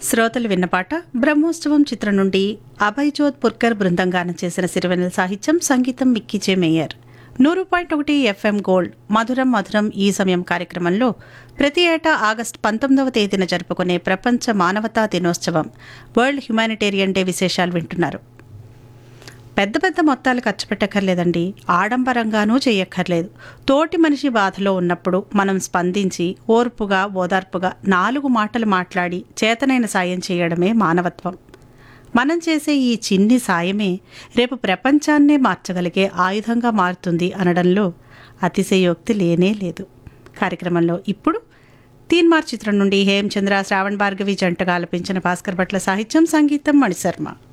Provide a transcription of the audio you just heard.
శ్రోతలు విన్నపాట బ్రహ్మోత్సవం చిత్రం నుండి అభయ్ జోధ్ పుర్కర్ బృందం గానం చేసిన సిరివెన్నెల సాహిత్యం సంగీతం మిక్కిచే మేయర్ నూరు పాయింట్ ఒకటి ఎఫ్ఎం గోల్డ్ మధురం మధురం ఈ సమయం కార్యక్రమంలో ప్రతి ఏటా ఆగస్టు పంతొమ్మిదవ తేదీన జరుపుకునే ప్రపంచ మానవతా దినోత్సవం వరల్డ్ హ్యుమానిటేరియన్ డే విశేషాలు వింటున్నారు పెద్ద పెద్ద మొత్తాలు ఖర్చు పెట్టక్కర్లేదండి ఆడంబరంగానూ చేయక్కర్లేదు తోటి మనిషి బాధలో ఉన్నప్పుడు మనం స్పందించి ఓర్పుగా ఓదార్పుగా నాలుగు మాటలు మాట్లాడి చేతనైన సాయం చేయడమే మానవత్వం మనం చేసే ఈ చిన్ని సాయమే రేపు ప్రపంచాన్నే మార్చగలిగే ఆయుధంగా మారుతుంది అనడంలో అతిశయోక్తి లేనే లేదు కార్యక్రమంలో ఇప్పుడు తీన్మార్ చిత్రం నుండి హేమచంద్ర శ్రావణ్ భార్గవి జంటగా ఆలపించిన భాస్కర్ భట్ల సాహిత్యం సంగీతం మణిశర్మ